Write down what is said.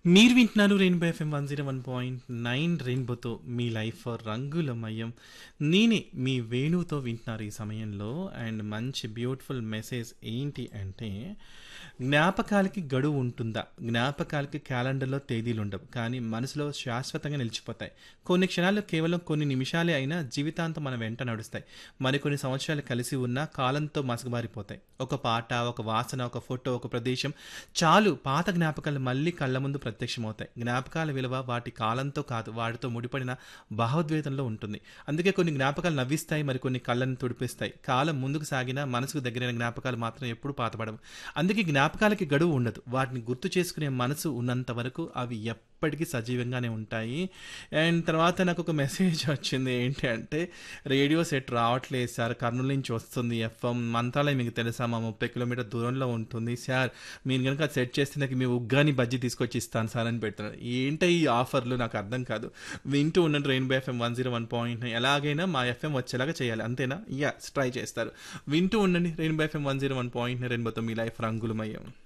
మీరు వింటున్నారు Rainbow FM one zero one point nine రెయిన్బోతో మీ లైఫ్ రంగులమయం నేనే మీ వేణువుతో వింటున్నారు ఈ సమయంలో అండ్ మంచి బ్యూటిఫుల్ మెసేజ్ ఏంటి అంటే జ్ఞాపకాలకి గడువు ఉంటుందా జ్ఞాపకాలకి క్యాలెండర్లో తేదీలు ఉండవు కానీ మనసులో శాశ్వతంగా నిలిచిపోతాయి కొన్ని క్షణాలు కేవలం కొన్ని నిమిషాలే అయినా జీవితాంతం మన వెంట నడుస్తాయి మరికొన్ని సంవత్సరాలు కలిసి ఉన్నా కాలంతో మసకబారిపోతాయి ఒక పాట ఒక వాసన ఒక ఫోటో ఒక ప్రదేశం చాలు పాత జ్ఞాపకాలు మళ్ళీ కళ్ళ ముందు ప్రత్యక్షమవుతాయి జ్ఞాపకాల విలువ వాటి కాలంతో కాదు వాటితో ముడిపడిన భావోద్వేదంలో ఉంటుంది అందుకే కొన్ని జ్ఞాపకాలు నవ్విస్తాయి మరి కొన్ని కళ్ళని తుడిపిస్తాయి కాలం ముందుకు సాగినా మనసుకు దగ్గరైన జ్ఞాపకాలు మాత్రం ఎప్పుడు పాతపడవు అందుకే జ్ఞాపకాలకి గడువు ఉండదు వాటిని గుర్తు చేసుకునే మనసు ఉన్నంత వరకు అవి ఎప్పటికీ సజీవంగానే ఉంటాయి అండ్ తర్వాత నాకు ఒక మెసేజ్ వచ్చింది ఏంటి అంటే రేడియో సెట్ రావట్లేదు సార్ కర్నూలు నుంచి వస్తుంది ఎఫ్ఎం మంత్రాలయం మీకు తెలుసా మా ముప్పై కిలోమీటర్ దూరంలో ఉంటుంది సార్ మీరు కనుక సెట్ చేస్తే నాకు మీ ఉగ్గాని బజ్జీ తీసుకొచ్చి ఇస్తాను సార్ అని పెడుతున్నారు ఏంటి ఈ ఆఫర్లు నాకు అర్థం కాదు వింటూ ఉండండి Rainbow FM one zero one point ఎలాగైనా మా ఎఫ్ఎం వచ్చేలాగా చేయాలి అంతేనా యా ట్రై చేస్తారు వింటూ ఉండండి Rainbow FM one zero one point రెయిన్బోతో మీ లైఫ్ రంగులమయ్యాం